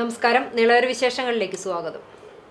നമസ്കാരം നിളയൊരു വിശേഷങ്ങളിലേക്ക് സ്വാഗതം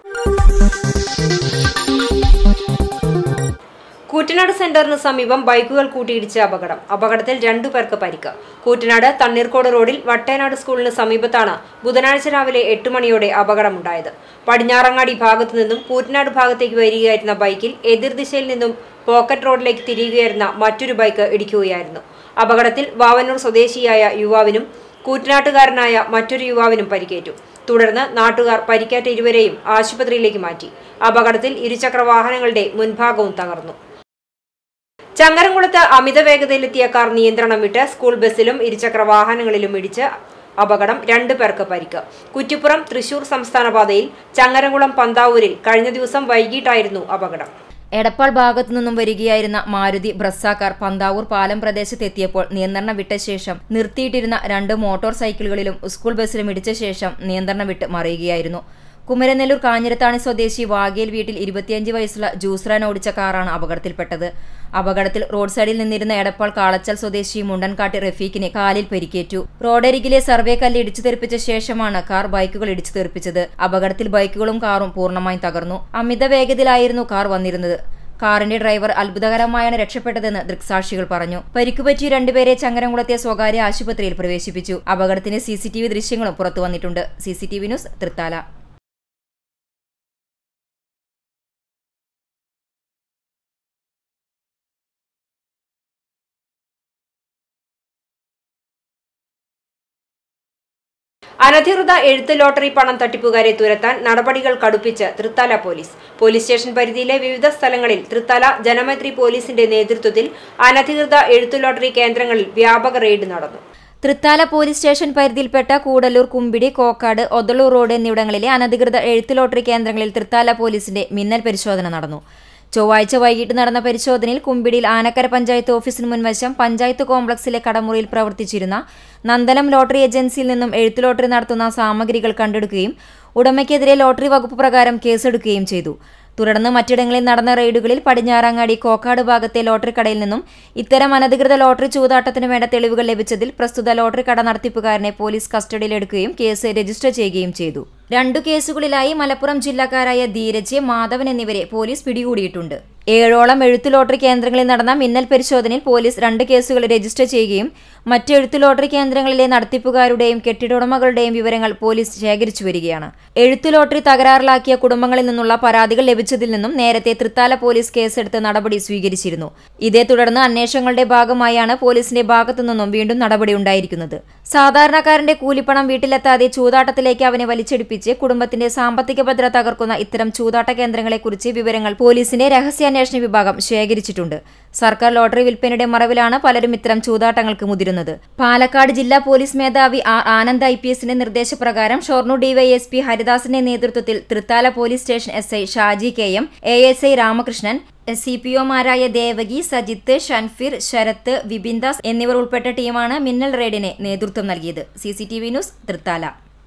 കൂറ്റനാട് സെന്ററിന് സമീപം ബൈക്കുകൾ കൂട്ടിയിടിച്ച അപകടം അപകടത്തിൽ രണ്ടു പേർക്ക് പരിക്ക് കൂറ്റനാട് തണ്ണീർക്കോട് റോഡിൽ വട്ടേനാട് സ്കൂളിന് സമീപത്താണ് ബുധനാഴ്ച രാവിലെ എട്ട് മണിയോടെ അപകടമുണ്ടായത് പടിഞ്ഞാറങ്ങാടി ഭാഗത്തു നിന്നും കൂറ്റനാട് ഭാഗത്തേക്ക് വരികയായിരുന്ന ബൈക്കിൽ എതിർദിശയിൽ നിന്നും പോക്കറ്റ് റോഡിലേക്ക് തിരിയുകയായിരുന്ന മറ്റൊരു ബൈക്ക് ഇടിക്കുകയായിരുന്നു അപകടത്തിൽ വാവന്നൂർ സ്വദേശിയായ യുവാവിനും കൂറ്റനാട്ടുകാരനായ മറ്റൊരു യുവാവിനും പരിക്കേറ്റു തുടർന്ന് നാട്ടുകാർ പരിക്കേറ്റ ഇരുവരെയും ആശുപത്രിയിലേക്ക് മാറ്റി അപകടത്തിൽ ഇരുചക്ര വാഹനങ്ങളുടെ മുൻഭാഗവും തകർന്നു ചങ്ങരംകുളത്ത് അമിത വേഗതയിലെത്തിയ കാർ നിയന്ത്രണം വിട്ട് സ്കൂൾ ബസ്സിലും ഇരുചക്ര വാഹനങ്ങളിലും ഇടിച്ച് അപകടം രണ്ടു പേർക്ക് പരിക്ക് കുറ്റിപ്പുറം തൃശൂർ സംസ്ഥാന പാതയിൽ ചങ്ങരംകുളം പന്താവൂരിൽ കഴിഞ്ഞ ദിവസം വൈകിട്ടായിരുന്നു അപകടം എടപ്പാൾ ഭാഗത്തു നിന്നും വരികയായിരുന്ന മാരുതി ബ്രസ്സാക്കാർ പന്താവൂർ പാലം പ്രദേശത്തെത്തിയപ്പോൾ നിയന്ത്രണം വിട്ട ശേഷം നിർത്തിയിട്ടിരുന്ന രണ്ട് മോട്ടോർ സൈക്കിളുകളിലും സ്കൂൾ ബസ്സിലും ഇടിച്ച ശേഷം നിയന്ത്രണം വിട്ട് മറിയുകയായിരുന്നു കുമരനെല്ലൂർ കാഞ്ഞിരത്താണി സ്വദേശി വാഗേൽ വീട്ടിൽ ഇരുപത്തിയഞ്ച് വയസ്സുള്ള ജൂസ്രാൻ ഓടിച്ച കാറാണ് അപകടത്തിൽപ്പെട്ടത് അപകടത്തിൽ റോഡ് സൈഡിൽ നിന്നിരുന്ന എടപ്പാൾ കാളച്ചൽ സ്വദേശി മുണ്ടൻകാട്ടി റഫീഖിനെ കാലിൽ പരിക്കേറ്റു റോഡരികിലെ സർവേ കല്ല് ഇടിച്ചു തെറിപ്പിച്ച ശേഷമാണ് കാർ ബൈക്കുകൾ ഇടിച്ചു തെറിപ്പിച്ചത് അപകടത്തിൽ ബൈക്കുകളും കാറും പൂർണ്ണമായും തകർന്നു അമിത വേഗതയിലായിരുന്നു കാർ വന്നിരുന്നത് കാറിന്റെ ഡ്രൈവർ അത്ഭുതകരമായാണ് രക്ഷപ്പെട്ടതെന്ന് ദൃക്സാക്ഷികൾ പറഞ്ഞു പരിക്കുപറ്റി രണ്ടുപേരെ ചങ്ങരംകുളത്തെ സ്വകാര്യ ആശുപത്രിയിൽ പ്രവേശിപ്പിച്ചു അപകടത്തിന് സി ദൃശ്യങ്ങളും പുറത്തു വന്നിട്ടുണ്ട് സി ന്യൂസ് തൃത്താല അനധികൃത എഴുത്ത് ലോട്ടറി പണം തട്ടിപ്പുകാരെ തുരത്താൻ നടപടികൾ കടുപ്പിച്ച് തൃത്താല പോലീസ് പോലീസ് സ്റ്റേഷൻ പരിധിയിലെ വിവിധ സ്ഥലങ്ങളിൽ തൃത്താല ജനമൈത്രി പോലീസിന്റെ നേതൃത്വത്തിൽ അനധികൃത എഴുത്ത് ലോട്ടറി കേന്ദ്രങ്ങളിൽ വ്യാപക റെയ്ഡ് നടന്നു തൃത്താല പോലീസ് സ്റ്റേഷൻ പരിധിയിൽപ്പെട്ട കൂടല്ലൂർ കുമ്പിടി കോക്കാട് ഒതളൂർ റോഡ് എന്നിവിടങ്ങളിലെ അനധികൃത എഴുത്ത് ലോട്ടറി കേന്ദ്രങ്ങളിൽ തൃത്താല പോലീസിന്റെ മിന്നൽ പരിശോധന നടന്നു ചൊവ്വാഴ്ച വൈകിട്ട് നടന്ന പരിശോധനയിൽ കുമ്പിടിയിൽ ആനക്കര പഞ്ചായത്ത് ഓഫീസിന് മുൻവശം പഞ്ചായത്ത് കോംപ്ലക്സിലെ കടമുറിയിൽ പ്രവർത്തിച്ചിരുന്ന നന്ദനം ലോട്ടറി ഏജൻസിയിൽ നിന്നും എഴുത്ത് ലോട്ടറി നടത്തുന്ന സാമഗ്രികൾ കണ്ടെടുക്കുകയും ഉടമയ്ക്കെതിരെ ലോട്ടറി വകുപ്പ് പ്രകാരം കേസെടുക്കുകയും ചെയ്തു തുടർന്ന് മറ്റിടങ്ങളിൽ നടന്ന റെയ്ഡുകളിൽ പടിഞ്ഞാറങ്ങാടി കോക്കാട് ഭാഗത്തെ ലോട്ടറി കടയിൽ നിന്നും ഇത്തരം അനധികൃത ലോട്ടറി ചൂതാട്ടത്തിന് വേണ്ട തെളിവുകൾ ലഭിച്ചതിൽ പ്രസ്തുത ലോട്ടറി കട നടത്തിപ്പുകാരനെ പോലീസ് കസ്റ്റഡിയിലെടുക്കുകയും കേസ് രജിസ്റ്റർ ചെയ്യുകയും ചെയ്തു രണ്ടു കേസുകളിലായി മലപ്പുറം ജില്ലക്കാരായ ധീരജ് മാധവൻ എന്നിവരെ പോലീസ് പിടികൂടിയിട്ടുണ്ട് ഏഴോളം എഴുത്ത് ലോട്ടറി കേന്ദ്രങ്ങളിൽ നടന്ന മിന്നൽ പരിശോധനയിൽ പോലീസ് രണ്ട് കേസുകൾ രജിസ്റ്റർ ചെയ്യുകയും മറ്റ് എഴുത്ത് ലോട്ടറി കേന്ദ്രങ്ങളിലെ നടത്തിപ്പുകാരുടെയും കെട്ടിടോടമകളുടെയും വിവരങ്ങൾ പോലീസ് ശേഖരിച്ചു വരികയാണ് എഴുത്ത് ലോട്ടറി തകരാറിലാക്കിയ കുടുംബങ്ങളിൽ നിന്നുള്ള പരാതികൾ ലഭിച്ചതിൽ നിന്നും നേരത്തെ തൃത്താല പോലീസ് കേസെടുത്ത് നടപടി സ്വീകരിച്ചിരുന്നു ഇതേ തുടർന്ന് അന്വേഷണങ്ങളുടെ ഭാഗമായാണ് പോലീസിന്റെ ഭാഗത്തു നിന്നും വീണ്ടും നടപടി ഉണ്ടായിരിക്കുന്നത് സാധാരണക്കാരന്റെ കൂലിപ്പണം വീട്ടിലെത്താതെ ചൂതാട്ടത്തിലേക്ക് അവനെ വലിച്ചെടുപ്പിച്ച് കുടുംബത്തിന്റെ സാമ്പത്തിക ഭദ്രത തകർക്കുന്ന ഇത്തരം ചൂതാട്ട കേന്ദ്രങ്ങളെക്കുറിച്ച് വിവരങ്ങൾ പോലീസിന്റെ രഹസ്യാന്വേഷണ വിഭാഗം ശേഖരിച്ചിട്ടുണ്ട് സർക്കാർ ലോട്ടറി വിൽപ്പനയുടെ മറവിലാണ് പലരും ഇത്തരം ചൂതാട്ടങ്ങൾക്ക് മുതിരുന്നത് പാലക്കാട് ജില്ലാ പോലീസ് മേധാവി ആർ ആനന്ദ് ഐ പി എസിന്റെ നിർദ്ദേശപ്രകാരം ഷൊർണൂർ ഡിവൈഎസ്പി ഹരിദാസിന്റെ നേതൃത്വത്തിൽ Thrithala police station S I Shaji K M A S I Ramakrishnan C P ഒമാരായ ദേവകി സജിത്ത് ഷൻഫിർ ശരത്ത് വിപിൻദാസ് എന്നിവർ ഉൾപ്പെട്ട ടീമാണ് മിന്നൽ റെയ്ഡിന് നേതൃത്വം നൽകിയത് C C T V news Thrithala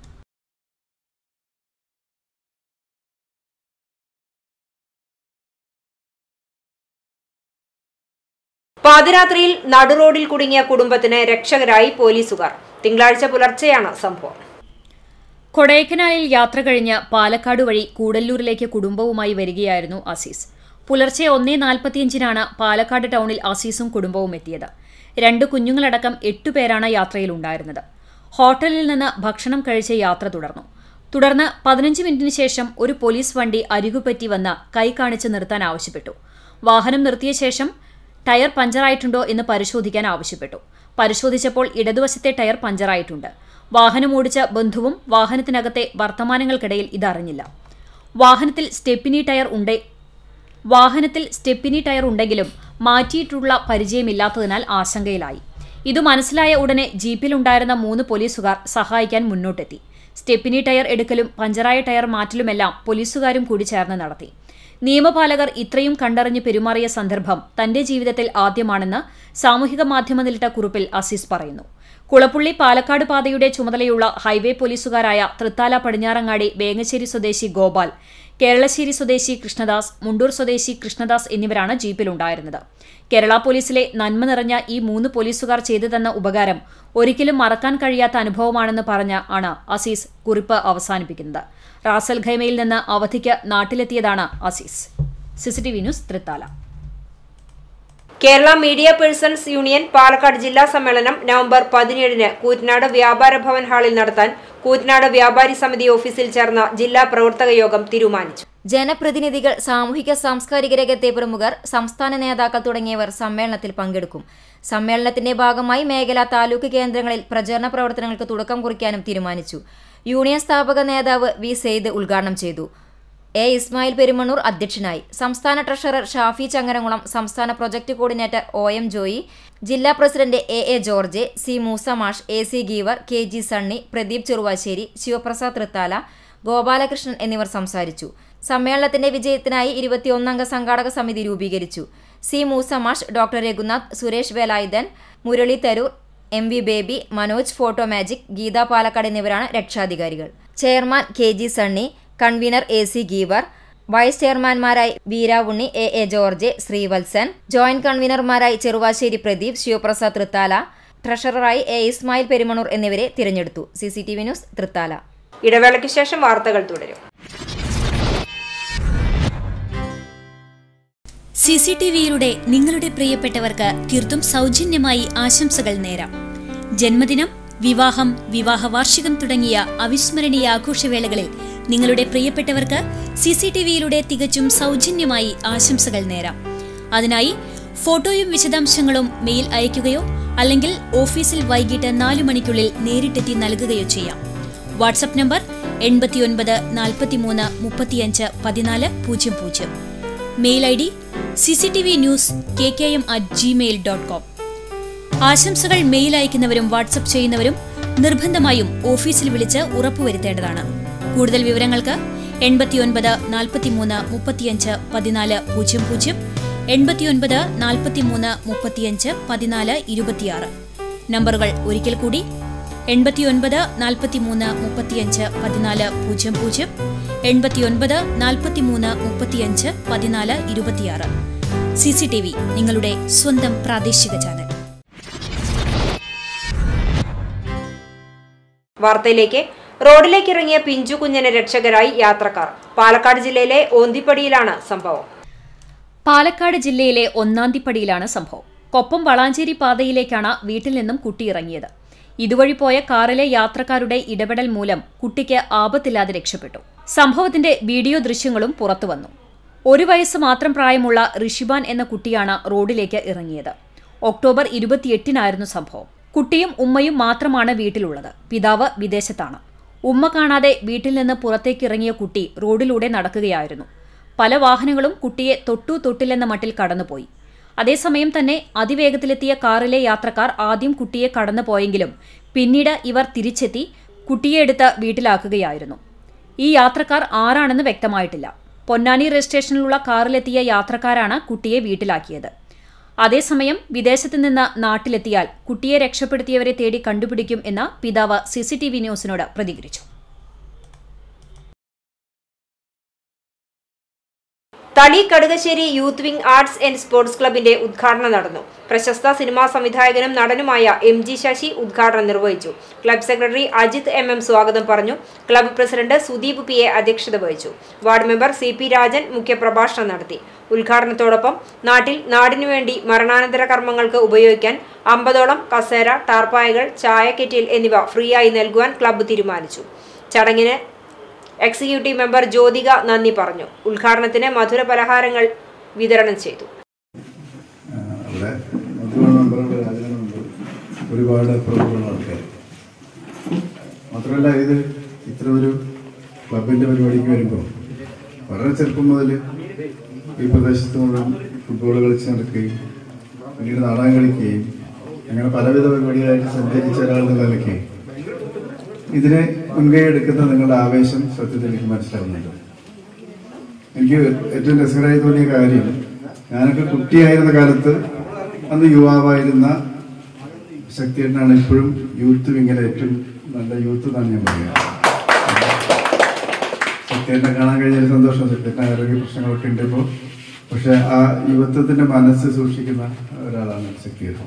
പാതിരാത്രിയിൽ നടുറോഡിൽ കുടുങ്ങിയ കുടുംബത്തിന് രക്ഷകരായി പോലീസുകാർ തിങ്കളാഴ്ച പുലർച്ചെയാണ് സംഭവം കൊടൈക്കനാലിൽ യാത്ര കഴിഞ്ഞ് പാലക്കാട് വഴി കൂടല്ലൂരിലേക്ക് കുടുംബവുമായി വരികയായിരുന്നു അസീസ് പുലർച്ചെ ഒന്നേ നാൽപ്പത്തിയഞ്ചിനാണ് പാലക്കാട് ടൗണിൽ അസീസും കുടുംബവും എത്തിയത് രണ്ട് കുഞ്ഞുങ്ങളടക്കം എട്ടുപേരാണ് യാത്രയിലുണ്ടായിരുന്നത് ഹോട്ടലിൽ നിന്ന് ഭക്ഷണം കഴിച്ച് യാത്ര തുടർന്നു തുടർന്ന് പതിനഞ്ച് മിനിറ്റിന് ശേഷം ഒരു പോലീസ് വണ്ടി അരികുപറ്റി വന്ന് കൈ കാണിച്ച് നിർത്താൻ ആവശ്യപ്പെട്ടു വാഹനം നിർത്തിയ ശേഷം ടയർ പഞ്ചറായിട്ടുണ്ടോ എന്ന് പരിശോധിക്കാൻ ആവശ്യപ്പെട്ടു പരിശോധിച്ചപ്പോൾ ഇടതുവശത്തെ ടയർ പഞ്ചറായിട്ടുണ്ട് വാഹനം ഓടിച്ച ബന്ധുവും വാഹനത്തിനകത്തെ വർത്തമാനങ്ങൾക്കിടയിൽ ഇതറിഞ്ഞില്ല വാഹനത്തിൽ സ്റ്റെപ്പിനി ടയർ ഉണ്ടേ വാഹനത്തിൽ സ്റ്റെപ്പിനി ടയർ ഉണ്ടെങ്കിലും മാറ്റിയിട്ടുള്ള പരിചയമില്ലാത്തതിനാൽ ആശങ്കയിലായി ഇതു മനസ്സിലായ ഉടനെ ജീപ്പിലുണ്ടായിരുന്ന മൂന്ന് പോലീസുകാർ സഹായിക്കാൻ മുന്നോട്ടെത്തി സ്റ്റെപ്പിനി ടയർ എടുക്കലും പഞ്ചറായ ടയർ മാറ്റലുമെല്ലാം പോലീസുകാരും കൂടി ചേർന്ന് നടത്തി നിയമപാലകർ ഇത്രയും കണ്ടറിഞ്ഞ് പെരുമാറിയ സന്ദർഭം തന്റെ ജീവിതത്തിൽ ആദ്യമാണെന്ന് സാമൂഹിക മാധ്യമത്തിലിട്ട കുറിപ്പിൽ അസീസ് പറയുന്നു കുളപ്പുള്ളി പാലക്കാട് പാതയുടെ ചുമതലയുള്ള ഹൈവേ പോലീസുകാരായ തൃത്താല പടിഞ്ഞാറങ്ങാടി വേങ്ങശ്ശേരി സ്വദേശി ഗോപാൽ കേരളശ്ശേരി സ്വദേശി കൃഷ്ണദാസ് മുണ്ടൂർ സ്വദേശി കൃഷ്ണദാസ് എന്നിവരാണ് ജീപ്പിലുണ്ടായിരുന്നത് കേരള പോലീസിലെ നന്മ നിറഞ്ഞ ഈ മൂന്ന് പോലീസുകാർ ചെയ്തു തന്ന ഉപകാരം ഒരിക്കലും മറക്കാൻ കഴിയാത്ത അനുഭവമാണെന്ന് പറഞ്ഞ ആണ് അസീസ് കുറിപ്പ് അവസാനിപ്പിക്കുന്നത് റാസൽ ഖൈമയിൽ നിന്ന് അവധിക്ക് നാട്ടിലെത്തിയതാണ് Azeez CCTV news Thrithala Kerala media persons union Palakkad ജില്ലാ സമ്മേളനം നവംബർ പതിനേഴിന് കൂറ്റനാട് വ്യാപാര ഭവൻ ഹാളിൽ നടത്താൻ കൂറ്റനാട് വ്യാപാരി സമിതി ഓഫീസിൽ ചേർന്ന ജില്ലാ പ്രവർത്തക യോഗം തീരുമാനിച്ചു ജനപ്രതിനിധികൾ സാമൂഹിക സാംസ്കാരിക രംഗത്തെ പ്രമുഖർ സംസ്ഥാന നേതാക്കൾ തുടങ്ങിയവർ സമ്മേളനത്തിൽ പങ്കെടുക്കും സമ്മേളനത്തിന്റെ ഭാഗമായി മേഖല താലൂക്ക് കേന്ദ്രങ്ങളിൽ പ്രചരണ പ്രവർത്തനങ്ങൾക്ക് തുടക്കം കുറിക്കാനും തീരുമാനിച്ചു യൂണിയൻ സ്ഥാപക നേതാവ് വി സെയ്ദ് ഉദ്ഘാടനം ചെയ്തു എ ഇസ്മായിൽ പെരുമണ്ണൂർ അധ്യക്ഷനായി സംസ്ഥാന ട്രഷറർ ഷാഫി ചങ്ങരംകുളം സംസ്ഥാന project coordinator O M Joy ജില്ലാ president A A George C Moosa Mash A C Geevar K G Sunny Pradeep Cheruvassery Sivaprasad Thrithala Gopalakrishnan എന്നിവർ സംസാരിച്ചു സമ്മേളനത്തിന്റെ വിജയത്തിനായി ഇരുപത്തിയൊന്നംഗ സംഘാടക സമിതി രൂപീകരിച്ചു C Moosa Mash doctor Raghunath Suresh Velayudhan Murali Tharoor M V Baby Manoj photo magic Geetha Palakkad എന്നിവരാണ് രക്ഷാധികാരികൾ chairman K G Sunny convener A C Geevar vice ചെയർമാൻമാരായി Veeravunni A A George Sreevalsan joint കൺവീനർമാരായി ചെറുവാശ്ശേരി പ്രദീപ് ശിവപ്രസാദ് തൃത്താല ട്രഷററായി എ ഇസ്മായിൽ പെരുമണൂർ എന്നിവരെ തിരഞ്ഞെടുത്തു C C T V news Thrithala ഇടവേളയ്ക്ക് ശേഷം വാർത്തകൾ തുടരും സി സി ടി വിയിലൂടെ നിങ്ങളുടെ പ്രിയപ്പെട്ടവർക്ക് തീർത്തും സൗജന്യമായി ആശംസകൾ നേരാം ജന്മദിനം വിവാഹം വിവാഹ വാർഷികം തുടങ്ങിയ അവിസ്മരണീയ ആഘോഷവേളകളിൽ നിങ്ങളുടെ പ്രിയപ്പെട്ടവർക്ക് സി സി ടി വിയിലൂടെ തികച്ചും സൗജന്യമായി ആശംസകൾ നേരാം അതിനായി ഫോട്ടോയും വിശദാംശങ്ങളും മെയിൽ അയയ്ക്കുകയോ അല്ലെങ്കിൽ ഓഫീസിൽ വൈകിട്ട് നാലു മണിക്കുള്ളിൽ നേരിട്ടെത്തി നൽകുകയോ ചെയ്യാം വാട്സപ്പ് നമ്പർ എൺപത്തിയൊൻപത് നാൽപ്പത്തിമൂന്ന് മുപ്പത്തിയഞ്ച് പതിനാല് പൂജ്യം പൂജ്യം mail I D C C T V news K K M at gmail dot com ആശംസകൾ മെയിൽ അയക്കുന്നവരും വാട്സപ്പ് ചെയ്യുന്നവരും നിർബന്ധമായും ഓഫീസിൽ വിളിച്ച് ഉറപ്പുവരുത്തേണ്ടതാണ് കൂടുതൽ വിവരങ്ങൾക്ക് എൺപത്തിയൊൻപത് നാൽപ്പത്തിമൂന്ന് മുപ്പത്തിയഞ്ച് പതിനാല് പൂജ്യം പൂജ്യം എൺപത്തിയൊൻപത് നാൽപ്പത്തിമൂന്ന് മുപ്പത്തിയഞ്ച് പതിനാല് ഇരുപത്തിയാറ് നമ്പറുകൾ ഒരിക്കൽ കൂടി എൺപത്തിയൊൻപത് നാൽപ്പത്തിമൂന്ന് മുപ്പത്തിയഞ്ച് പതിനാല് പൂജ്യം പൂജ്യം എൺപത്തിയൊൻപത് നാൽപ്പത്തിമൂന്ന് മുപ്പത്തിയഞ്ച് പതിനാല് ഇരുപത്തിയാറ് സി സി ടി വി നിങ്ങളുടെ സ്വന്തം പ്രാദേശിക ചാനൽ വാർത്തയിലേക്ക് റോഡിലേക്ക് ഇറങ്ങിയ പിഞ്ചു കുഞ്ഞിന് രക്ഷകരായി യാത്രക്കാർ പാലക്കാട് ജില്ലയിലെ ഓന്തിപ്പടിയിലാണ് സംഭവം പാലക്കാട് ജില്ലയിലെ ഒന്നാന്തിപ്പടിയിലാണ് സംഭവം കൊപ്പം വളാഞ്ചേരി പാതയിലേക്കാണ് വീട്ടിൽ നിന്നും കുട്ടി ഇറങ്ങിയത് ഇതുവഴി പോയ കാറിലെ യാത്രക്കാരുടെ ഇടപെടൽ മൂലം കുട്ടിക്ക് ആപത്തില്ലാതെ രക്ഷപ്പെട്ടു സംഭവത്തിന്റെ വീഡിയോ ദൃശ്യങ്ങളും പുറത്തുവന്നു ഒരു വയസ്സ് മാത്രം പ്രായമുള്ള ഋഷിബാൻ എന്ന കുട്ടിയാണ് റോഡിലേക്ക് ഇറങ്ങിയത് ഒക്ടോബർ ഇരുപത്തിയെട്ടിനായിരുന്നു സംഭവം കുട്ടിയും ഉമ്മയും മാത്രമാണ് വീട്ടിലുള്ളത് പിതാവ് വിദേശത്താണ് ഉമ്മ കാണാതെ വീട്ടിൽ നിന്ന് പുറത്തേക്കിറങ്ങിയ കുട്ടി റോഡിലൂടെ നടക്കുകയായിരുന്നു പല വാഹനങ്ങളും കുട്ടിയെ തൊട്ടു തൊട്ടില്ലെന്ന മട്ടിൽ കടന്നുപോയി അതേസമയം തന്നെ അതിവേഗത്തിലെത്തിയ കാറിലെ യാത്രക്കാർ ആദ്യം കുട്ടിയെ കടന്നുപോയെങ്കിലും പിന്നീട് ഇവർ തിരിച്ചെത്തി കുട്ടിയെ എടുത്ത് വീട്ടിലാക്കുകയായിരുന്നു ഈ യാത്രക്കാർ ആരാണെന്ന് വ്യക്തമായിട്ടില്ല പൊന്നാനി റെയിൽ സ്റ്റേഷനിലുള്ള കാറിലെത്തിയ യാത്രക്കാരാണ് കുട്ടിയെ വീട്ടിലാക്കിയത് അതേസമയം വിദേശത്ത് നിന്ന് നാട്ടിലെത്തിയാൽ കുട്ടിയെ രക്ഷപ്പെടുത്തിയവരെ തേടി കണ്ടുപിടിക്കും എന്ന് പിതാവ് സിസിടിവി ന്യൂസിനോട് പ്രതികരിച്ചു Thali Kadukassery youth wing arts and sports ക്ലബിന്റെ ഉദ്ഘാടനം നടന്നു പ്രശസ്ത സിനിമാ സംവിധായകനും നടനുമായ എം ജി ശശി ഉദ്ഘാടനം നിർവഹിച്ചു club secretary Ajith M M സ്വാഗതം പറഞ്ഞു club president Sudeep P A അധ്യക്ഷത വഹിച്ചു ward member C P Rajan മുഖ്യപ്രഭാഷണം നടത്തി ഉദ്ഘാടനത്തോടൊപ്പം നാട്ടിൽ നാടിനു വേണ്ടി മരണാനന്തര കർമ്മങ്ങൾക്ക് ഉപയോഗിക്കാൻ അമ്പതോളം കസേര ടാർപ്പായകൾ ചായക്കെറ്റിൽ എന്നിവ ഫ്രീയായി നൽകുവാൻ ക്ലബ്ബ് തീരുമാനിച്ചു ചടങ്ങിന് എക്സിക്യൂട്ടീവ് മെമ്പർ ജ്യോതിക നന്ദി പറഞ്ഞു ഉദ്ഘാടനത്തിന് മധുര പലഹാരങ്ങൾ വിതരണം ചെയ്തു അവിടെ മന്ത്രിമാർ മെമ്പറുണ്ട് രാജനുണ്ട് ഒരുപാട് പ്രമുഖരുള്ള ആൾക്കാർ മാത്രമല്ല ഇത് ഇത്ര ഒരു ക്ലബിൻ്റെ പരിപാടിക്ക് വരുമ്പോൾ വളരെ ചെറുപ്പം മുതൽ ഈ പ്രദേശത്ത് മുഴുവൻ ഫുട്ബോൾ കളിച്ച് നടക്കുകയും പിന്നീട് നാടകം കളിക്കുകയും അങ്ങനെ പലവിധ പരിപാടികളായിട്ട് സഞ്ചരിച്ച ഒരാൾ എന്ന നിലയ്ക്ക് ഇതിനെ മുൻകൈ എടുക്കുന്ന നിങ്ങളുടെ ആവേശം സത്യത്തിൽ എനിക്ക് മനസ്സിലാവുന്നുണ്ട് എനിക്ക് ഏറ്റവും രസകരമായി തോന്നിയ കാര്യം ഞാനൊക്കെ കുട്ടിയായിരുന്ന കാലത്ത് അന്ന് യുവാവായിരുന്ന ശക്തിയേട്ടനാണ് ഇപ്പോഴും യൂത്ത് വിങ്ങിലെ ഏറ്റവും നല്ല യൂത്ത് എന്നാണ് ഞാൻ പറയുക സത്യേട്ടനെ കാണാൻ കഴിഞ്ഞൊരു സന്തോഷം സത്യേട്ടന് ആരോഗ്യ പ്രശ്നങ്ങളൊക്കെ ഉണ്ട് ഇപ്പോൾ പക്ഷെ ആ യുവത്വത്തിന്റെ മനസ്സ് സൂക്ഷിക്കുന്ന ഒരാളാണ് ശക്തിയേട്ടൻ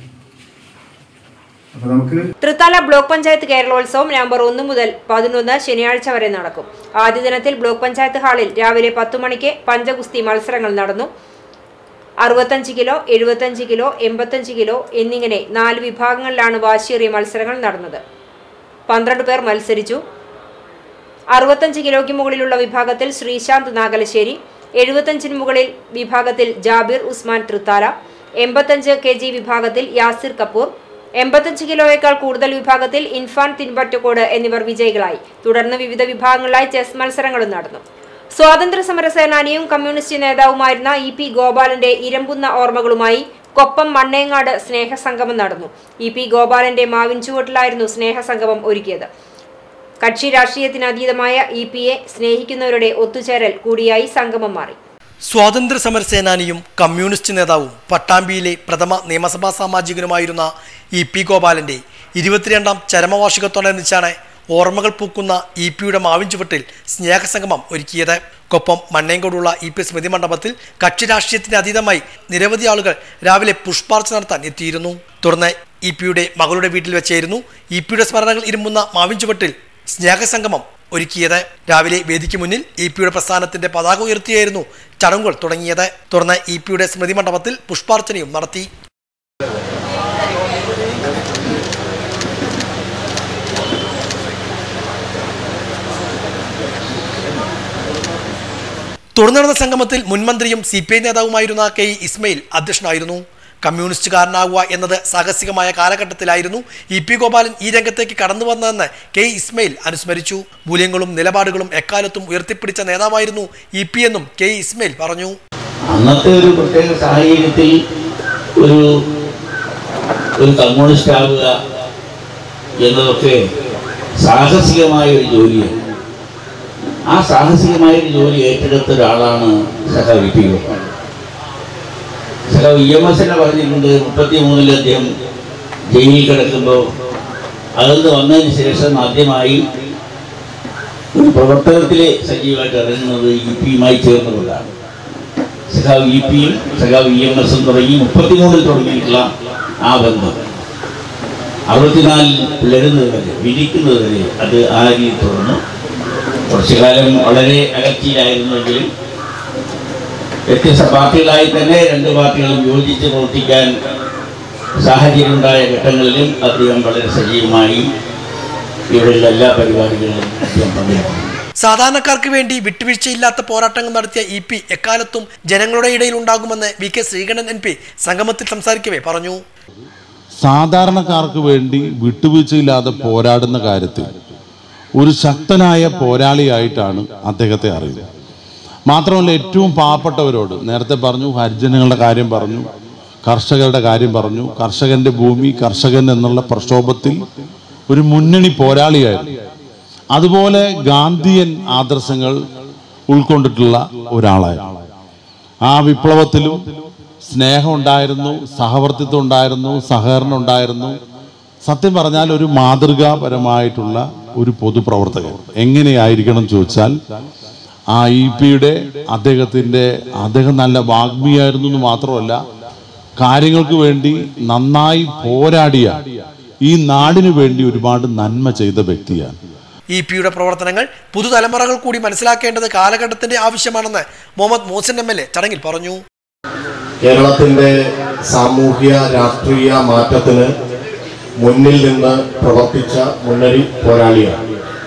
അപ്പൊ നമുക്ക് തൃത്താല ബ്ലോക്ക് പഞ്ചായത്ത് കേരളോത്സവം നവംബർ ഒന്ന് മുതൽ പതിനൊന്ന് ശനിയാഴ്ച വരെ നടക്കും ആദ്യ ദിനത്തിൽ ബ്ലോക്ക് പഞ്ചായത്ത് ഹാളിൽ രാവിലെ പത്തു മണിക്ക് പഞ്ചഗുസ്തി മത്സരങ്ങൾ നടന്നു അറുപത്തഞ്ച് കിലോ എഴുപത്തഞ്ച് കിലോ എൺപത്തഞ്ച് കിലോ എന്നിങ്ങനെ നാല് വിഭാഗങ്ങളിലാണ് വാശിയേറിയ മത്സരങ്ങൾ നടന്നത് പന്ത്രണ്ട് പേർ മത്സരിച്ചു അറുപത്തഞ്ച് കിലോയ്ക്ക് മുകളിലുള്ള വിഭാഗത്തിൽ ശ്രീശാന്ത് നാഗലശ്ശേരി എഴുപത്തഞ്ചിന് മുകളിൽ വിഭാഗത്തിൽ ജാബിർ ഉസ്മാൻ തൃത്താല എൺപത്തഞ്ച് കെ ജി വിഭാഗത്തിൽ യാസിർ കപൂർ എൺപത്തഞ്ച് കിലോയേക്കാൾ കൂടുതൽ വിഭാഗത്തിൽ ഇൻഫാൻ തിൻപറ്റക്കോട് എന്നിവർ വിജയികളായി തുടർന്ന് വിവിധ വിഭാഗങ്ങളിലായി ചെസ് മത്സരങ്ങളും നടന്നു സ്വാതന്ത്ര്യ സമര സേനാനിയും കമ്മ്യൂണിസ്റ്റ് നേതാവുമായിരുന്ന ഇ പി ഗോപാലന്റെ ഇരമ്പുന്ന ഓർമ്മകളുമായി കൊപ്പം മണ്ണേങ്ങാട് സ്നേഹസംഗമം നടന്നു ഇ പി ഗോപാലന്റെ മാവിൻ ചുവട്ടിലായിരുന്നു സ്നേഹസംഗമം ഒരുക്കിയത് കക്ഷി രാഷ്ട്രീയത്തിന് അതീതമായ ഇ പി എ സ്നേഹിക്കുന്നവരുടെ ഒത്തുചേരൽ കൂടിയായി സംഗമം മാറി സ്വാതന്ത്ര്യ സമര സേനാനിയും കമ്മ്യൂണിസ്റ്റ് നേതാവും പട്ടാമ്പിയിലെ പ്രഥമ നിയമസഭാ സാമാജികനുമായിരുന്ന ഇ പി ഗോപാലന്റെ ഇരുപത്തിരണ്ടാം ചരമവാർഷികത്തോടനുബന്ധിച്ചാണ് ഓർമ്മകൾ പൂക്കുന്ന ഇ പിയുടെ മാവിൻ ചുവട്ടിൽ സ്നേഹസംഗമം ഒരുക്കിയത് കൊപ്പം മണ്ണേങ്കോടുള്ള ഇ പി സ്മൃതി മണ്ഡപത്തിൽ കക്ഷി രാഷ്ട്രീയത്തിന് അതീതമായി നിരവധി ആളുകൾ രാവിലെ പുഷ്പാർച്ച നടത്താൻ എത്തിയിരുന്നു തുടർന്ന് ഇ പിയുടെ മകളുടെ വീട്ടിൽ വെച്ചായിരുന്നു ഇ പിയുടെ സ്മരണകൾ ഇരുമ്പുന്ന മാവിൻ ചുവട്ടിൽ സ്നേഹസംഗമം ഒരുക്കിയത് രാവിലെ വേദിക്ക് മുന്നിൽ ഇ പിയുടെ പ്രസ്ഥാനത്തിന്റെ പതാക ഉയർത്തിയായിരുന്നു ചടങ്ങുകൾ തുടങ്ങിയത് തുടർന്ന് ഇ പിയുടെ സ്മൃതി മണ്ഡപത്തിൽ പുഷ്പാർച്ചനയും നടത്തി തുടർന്ന് നടന്ന സംഗമത്തിൽ മുൻമന്ത്രിയും സി പി ഐ നേതാവുമായിരുന്ന കെ ഇ ഇസ്മയിൽ അധ്യക്ഷനായിരുന്നു കമ്മ്യൂണിസ്റ്റുകാരനാകുക എന്നത് സാഹസികമായ കാലഘട്ടത്തിലായിരുന്നു ഇ പി ഗോപാലൻ ഈ രംഗത്തേക്ക് കടന്നു വന്നതെന്ന് കെ ഇ ഇസ്മയിൽ അനുസ്മരിച്ചു മൂല്യങ്ങളും നിലപാടുകളും എക്കാലത്തും ഉയർത്തിപ്പിടിച്ച നേതാവായിരുന്നു ഇ പി എന്നും കെ ഇ ഇസ്മയിൽ പറഞ്ഞു അന്നത്തെ ഒരു പ്രത്യേക സാഹചര്യത്തിൽ ഒരു ഒരു കമ്മ്യൂണിസ്റ്റ് ആവുക എന്നതൊക്കെ സാഹസികമായ ഒരു ജോലിയാണ് ആ സാഹസികമായ ഒരു ജോലി ഏറ്റെടുത്ത ഒരാളാണ് സഹ വി പി ഗോപാൽ സഹ ഇ എം എസ് എന്നെ പറഞ്ഞിട്ടുണ്ട് മുപ്പത്തി മൂന്നിൽ അദ്ദേഹം ജയിലിൽ കിടക്കുമ്പോൾ അതിൽ നിന്ന് വന്നതിന് ശേഷം ആദ്യമായി ഒരു പ്രവർത്തനത്തിൽ സജീവമായിട്ട് ഇറങ്ങുന്നത് ഇ പിയുമായി ചേർന്നുകൊണ്ടാണ് സഖാവ് ഇ പിയും സഖാവ് ഇ എം എസും തുടങ്ങി മുപ്പത്തിമൂന്നിൽ തുടങ്ങിയിട്ടുള്ള ആ ബന്ധം അറുപത്തിനാലിൽ പിളരുന്നത് വരെ വിരിക്കുന്നത് വരെ അത് ആ രീതിയിൽ തുടർന്നു കുറച്ചു കാലം വളരെ അകൽച്ചയിലായിരുന്നുവെങ്കിലും വ്യത്യസ്ത പാർട്ടികളായി തന്നെ രണ്ട് പാർട്ടികളും യോജിച്ച് പ്രവർത്തിക്കാൻ സാഹചര്യമുണ്ടായ ഘട്ടങ്ങളിലും അദ്ദേഹം വളരെ സജീവമായി ഇവിടെയുള്ള എല്ലാ പരിപാടികളിലും അദ്ദേഹം പങ്കെടുക്കുന്നു സാധാരണക്കാർക്ക് വേണ്ടി വിട്ടുവീഴ്ചയില്ലാത്ത പോരാട്ടങ്ങൾ നടത്തിയ ഇ പി എക്കാലത്തും ജനങ്ങളുടെ ഇടയിൽ ഉണ്ടാകുമെന്ന് V K Sreekandan N P സംഗമത്തിൽ സംസാരിക്കവേ പറഞ്ഞു സാധാരണക്കാർക്ക് വേണ്ടി വിട്ടുവീഴ്ചയില്ലാതെ പോരാടുന്ന കാര്യത്തിൽ ഒരു ശക്തനായ പോരാളിയായിട്ടാണ് അദ്ദേഹത്തെ അറിയുന്നത് മാത്രമല്ല ഏറ്റവും പാവപ്പെട്ടവരോട് നേരത്തെ പറഞ്ഞു ഹരിജനങ്ങളുടെ കാര്യം പറഞ്ഞു കർഷകരുടെ കാര്യം പറഞ്ഞു കർഷകന്റെ ഭൂമി കർഷകൻ എന്നുള്ള പ്രക്ഷോഭത്തിൽ ഒരു മുന്നണി പോരാളിയായിരുന്നു അതുപോലെ ഗാന്ധിയൻ ആദർശങ്ങൾ ഉൾക്കൊണ്ടിട്ടുള്ള ഒരാളായിരുന്നു ആ വിപ്ലവത്തിലും സ്നേഹം ഉണ്ടായിരുന്നു സഹവർത്തിത്വം ഉണ്ടായിരുന്നു സഹകരണം ഉണ്ടായിരുന്നു സത്യം പറഞ്ഞാൽ ഒരു മാതൃകാപരമായിട്ടുള്ള ഒരു പൊതുപ്രവർത്തകൻ എങ്ങനെയായിരിക്കണം ചോദിച്ചാൽ ആ ഇ പിയുടെ അദ്ദേഹത്തിൻ്റെ അദ്ദേഹം നല്ല വാഗ്മിയായിരുന്നു എന്ന് മാത്രമല്ല കാര്യങ്ങൾക്ക് വേണ്ടി നന്നായി പോരാടിയ ഈ നാടിനു വേണ്ടി ഒരുപാട് നന്മ ചെയ്ത വ്യക്തിയാണ് ഇ പിയുടെ പ്രവർത്തനങ്ങൾ പുതുതലമുറകൾ കൂടി മനസ്സിലാക്കേണ്ടത് കാലഘട്ടത്തിന്റെ ആവശ്യമാണെന്ന് Muhammad Mohsin M L A ചടങ്ങിൽ പറഞ്ഞു കേരളത്തിന്റെ സാമൂഹ്യ രാഷ്ട്രീയ മാറ്റത്തിന് മുന്നിൽ നിന്ന് പ്രവർത്തിച്ച മുന്നണി പോരാളിയാണ്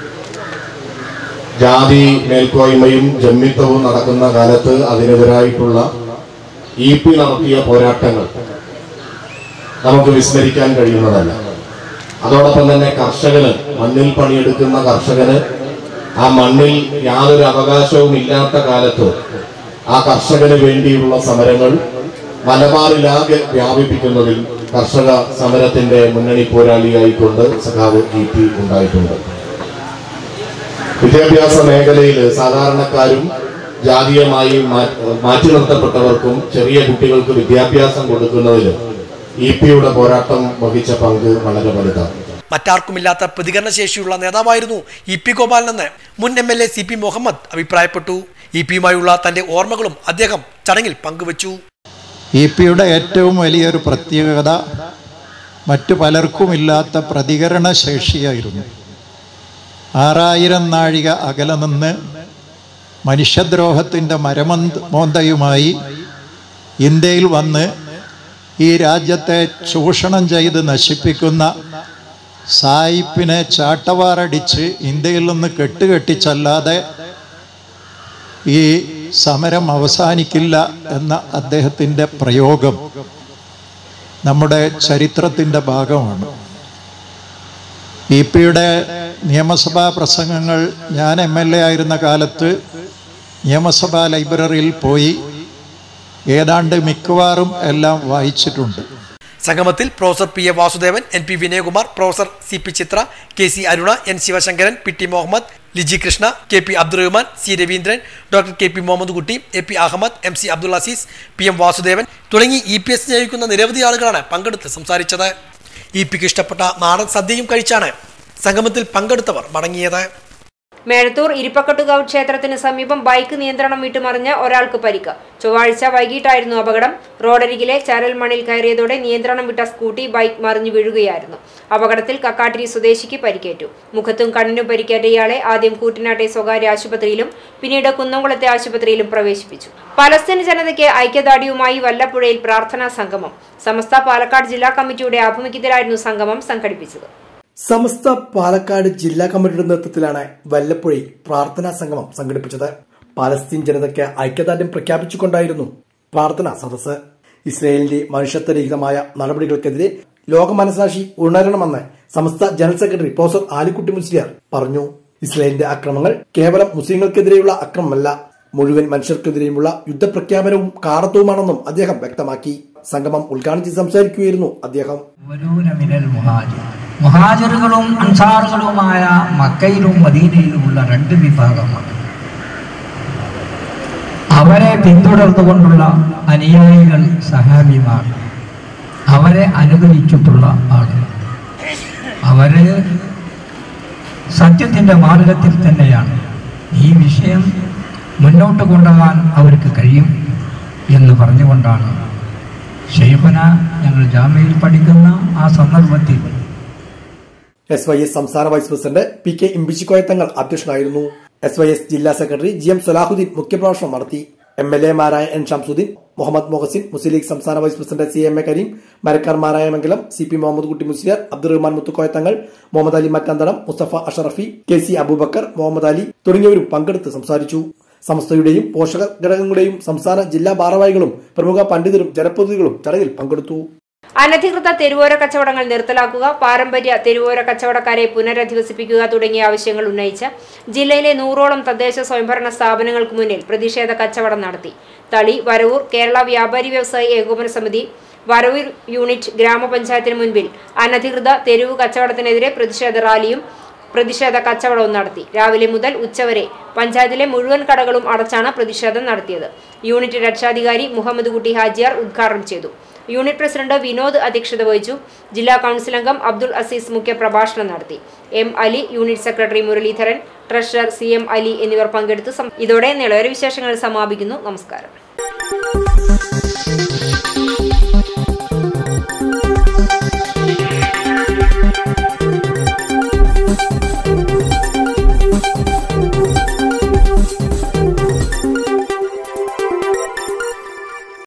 ജാതി മേൽക്കോയ്മയും ജന്മിത്വവും നടക്കുന്ന കാലത്ത് അതിനെതിരായിട്ടുള്ള ഇ പി നടത്തിയ പോരാട്ടങ്ങൾ നമുക്ക് വിസ്മരിക്കാൻ കഴിയുന്നതല്ല അതോടൊപ്പം തന്നെ കർഷകന് മണ്ണിൽ പണിയെടുക്കുന്ന കർഷകന് ആ മണ്ണിൽ യാതൊരു അവകാശവും ഇല്ലാത്ത കാലത്ത് ആ കർഷകന് വേണ്ടിയുള്ള സമരങ്ങൾ മലബാറിലാകെ വ്യാപിപ്പിക്കുന്നതിൽ കർഷക സമരത്തിന്റെ മുന്നണി പോരാളിയായിക്കൊണ്ട് സഖാവ് ഇ പി ഉണ്ടായിട്ടുണ്ട് വിദ്യാഭ്യാസ മേഖലയിൽ സാധാരണക്കാരും ജാതീയമായി മാ- മാറ്റി നിർത്തപ്പെട്ടവർക്കും ചെറിയ കുട്ടികൾക്ക് വിദ്യാഭ്യാസം കൊടുക്കുന്നതിൽ ഇ പിയുടെ പോരാട്ടം വഹിച്ച പങ്ക് വളരെ വലുതാണ് മറ്റാർക്കുമില്ലാത്ത പ്രതികരണശേഷിയുള്ള നേതാവായിരുന്നു ഇ പി ഗോപാലനെന്ന് മുൻ M L A C P Muhammad അഭിപ്രായപ്പെട്ടു ഇ പിയുമായുള്ള തന്റെ ഓർമ്മകളും അദ്ദേഹം ചടങ്ങിൽ പങ്കുവച്ചു ഇ പിയുടെ ഏറ്റവും വലിയൊരു പ്രത്യേകത മറ്റു പലർക്കുമില്ലാത്ത പ്രതികരണ ശേഷിയായിരുന്നു ആറായിരം നാഴിക അകലെ നിന്ന് മനുഷ്യദ്രോഹത്തിൻ്റെ മരമന്ത് മോന്തയുമായി ഇന്ത്യയിൽ വന്ന് ഈ രാജ്യത്തെ ചൂഷണം ചെയ്ത് നശിപ്പിക്കുന്ന സായിപ്പിനെ ചാട്ടവാറടിച്ച് ഇന്ത്യയിൽ നിന്ന് കെട്ടുകെട്ടിച്ചല്ലാതെ ഈ സമരം അവസാനിക്കില്ല എന്ന അദ്ദേഹത്തിൻ്റെ പ്രയോഗം നമ്മുടെ ചരിത്രത്തിൻ്റെ ഭാഗമാണ് ഇ പിയുടെ നിയമസഭാ പ്രസംഗങ്ങൾ ഞാൻ എം എൽ എ ആയിരുന്ന കാലത്ത് നിയമസഭാ ലൈബ്രറിയിൽ പോയി ഏതാണ്ട് മിക്കവാറും എല്ലാം വായിച്ചിട്ടുണ്ട് സംഗമത്തിൽ professor P A Vasudevan N P Vinayakumar professor C P Chithra K C Aruna N Sivasankaran P T Muhammad Liji Krishna K P Abdurahman C Raveendran doctor K P Muhammad Kutty A P Ahammed M C Abdul Azeez P M Vasudevan തുടങ്ങി ഇ പി എസ് സ്നേഹിക്കുന്ന നിരവധി ആളുകളാണ് പങ്കെടുത്ത് സംസാരിച്ചത് ഇ പിക്ക് ഇഷ്ടപ്പെട്ട നാടൻ സദ്യയും കഴിച്ചാണ് സംഗമത്തിൽ പങ്കെടുത്തവർ മടങ്ങിയത് മേഴത്തൂർ ഇരിപ്പക്കട്ടുകാവ് ക്ഷേത്രത്തിന് സമീപം ബൈക്ക് നിയന്ത്രണം വിട്ടുമറിഞ്ഞ് ഒരാൾക്ക് പരിക്ക് ചൊവ്വാഴ്ച വൈകിട്ടായിരുന്നു അപകടം റോഡരികിലെ ചരൽ മണിൽ കയറിയതോടെ നിയന്ത്രണം വിട്ട സ്കൂട്ടി ബൈക്ക് മറിഞ്ഞു വീഴുകയായിരുന്നു അപകടത്തിൽ കക്കാട്ടിരി സ്വദേശിക്ക് പരിക്കേറ്റു മുഖത്തും കണ്ണിനും പരിക്കേറ്റ ഇയാളെ ആദ്യം കൂറ്റനാട്ടെ സ്വകാര്യ ആശുപത്രിയിലും പിന്നീട് കുന്നംകുളത്തെ ആശുപത്രിയിലും പ്രവേശിപ്പിച്ചു പലസ്തീൻ ജനതയ്ക്ക് ഐക്യദാർഢ്യവുമായി വല്ലപ്പുഴയിൽ പ്രാർത്ഥനാ സംഗമം സമസ്ത പാലക്കാട് ജില്ലാ കമ്മിറ്റിയുടെ ആഭിമുഖ്യത്തിലായിരുന്നു സംഗമം സംഘടിപ്പിച്ചത് സമസ്ത പാലക്കാട് ജില്ലാ കമ്മിറ്റിയുടെ നേതൃത്വത്തിലാണ് വല്ലപ്പുഴയിൽ പ്രാർത്ഥനാ സംഗമം സംഘടിപ്പിച്ചത് പാലസ്തീൻ ജനതയ്ക്ക് ഐക്യദാർഢ്യം പ്രഖ്യാപിച്ചുകൊണ്ടായിരുന്നു പ്രാർത്ഥനാ സദസ്സ് ഇസ്രയേലിന്റെ മനുഷ്യത്വരഹിതമായ നടപടികൾക്കെതിരെ ലോക മനസാക്ഷി ഉണരണമെന്ന് Samastha general secretary professor Alikutty Musliyar പറഞ്ഞു ഇസ്രയേലിന്റെ അക്രമങ്ങൾ കേവലം മുസ്ലിങ്ങൾക്കെതിരെയുള്ള അക്രമമല്ല മുഴുവൻ മനുഷ്യർക്കെതിരെയുമുള്ള യുദ്ധപ്രഖ്യാപനവും കാടത്തവുമാണെന്നും അദ്ദേഹം വ്യക്തമാക്കി സംഗമം ഉദ്ഘാടനം ചെയ്ത് സംസാരിക്കുകയായിരുന്നു അദ്ദേഹം മുഹാജിറുകളും അൻസാറുകളുമായ മക്കയിലും മദീനയിലുമുള്ള രണ്ട് വിഭാഗമാണ് അവരെ പിന്തുടർന്നുകൊണ്ടുള്ള അനുയായികൾ സഹാബിമാർ അവരെ അനുകരിച്ചിട്ടുള്ള ആളുകൾ അവര് സത്യത്തിന്റെ മാർഗത്തിൽ തന്നെയാണ് ഈ വിഷയം മുന്നോട്ട് കൊണ്ടുപോകാൻ അവർക്ക് കഴിയും എന്ന് പറഞ്ഞുകൊണ്ടാണ് ഷെയ്ഖന ഞങ്ങൾ ജാമ്യയിൽ പഠിക്കുന്ന ആ സന്ദർഭത്തിൽ എസ് വൈ എസ് സംസ്ഥാന vice president P K Imbichikoya Thangal അധ്യക്ഷനായിരുന്നു എസ് വൈ എസ് ജില്ലാ സെക്രട്ടറി ജി എം സലാഹുദ്ദീൻ മുഖ്യപ്രഭാഷണം നടത്തി എം എൽ എമാരായ എൻ ഷംസുദ്ദീൻ മുഹമ്മദ് മൊഹസിൻ മുസ്ലിം ലീഗ് സംസ്ഥാന vice president C M A Kareem മരക്കാർമാരായ Mangalam C P Muhammad Kutty Musliyar Abdurahman Muthukoya Thangal Muhammad Ali Mattanthadam Musthafa Ashrafi K C Aboobacker Muhammad Ali തുടങ്ങിയവരും പങ്കെടുത്ത് സംസാരിച്ചു സംസ്ഥയുടെയും പോഷക ഘടകങ്ങളുടെയും സംസ്ഥാന ജില്ലാ ഭാരവാഹികളും പ്രമുഖ പണ്ഡിതരും ജനപ്രതിനിധികളും ചടങ്ങിൽ പങ്കെടുത്തു അനധികൃത തെരുവോര കച്ചവടങ്ങൾ നിർത്തലാക്കുക പാരമ്പര്യ തെരുവോര കച്ചവടക്കാരെ പുനരധിവസിപ്പിക്കുക തുടങ്ങിയ ആവശ്യങ്ങൾ ഉന്നയിച്ച് ജില്ലയിലെ നൂറോളം തദ്ദേശ സ്വയംഭരണ സ്ഥാപനങ്ങൾക്ക് മുന്നിൽ പ്രതിഷേധ കച്ചവടം നടത്തി തളി വരവൂർ കേരള വ്യാപാരി വ്യവസായി ഏകോപന സമിതി വരവൂർ യൂണിറ്റ് ഗ്രാമപഞ്ചായത്തിന് മുൻപിൽ അനധികൃത തെരുവ് കച്ചവടത്തിനെതിരെ പ്രതിഷേധ റാലിയും പ്രതിഷേധ കച്ചവടവും നടത്തി രാവിലെ മുതൽ ഉച്ചവരെ പഞ്ചായത്തിലെ മുഴുവൻ കടകളും അടച്ചാണ് പ്രതിഷേധം നടത്തിയത് യൂണിറ്റ് രക്ഷാധികാരി മുഹമ്മദ് കുട്ടി ഹാജിയാർ ഉദ്ഘാടനം ചെയ്തു യൂണിറ്റ് പ്രസിഡന്റ് വിനോദ് അധ്യക്ഷത വഹിച്ചു ജില്ലാ കൌൺസിൽ അംഗം അബ്ദുൾ അസീസ് മുഖ്യ പ്രഭാഷണം നടത്തി M Ali unit secretary Muraleedharan treasurer C M Ali എന്നിവർ പങ്കെടുത്തു സം- ഇതോടെ നിളവര വിശേഷങ്ങൾ സമാപിക്കുന്നു നമസ്കാരം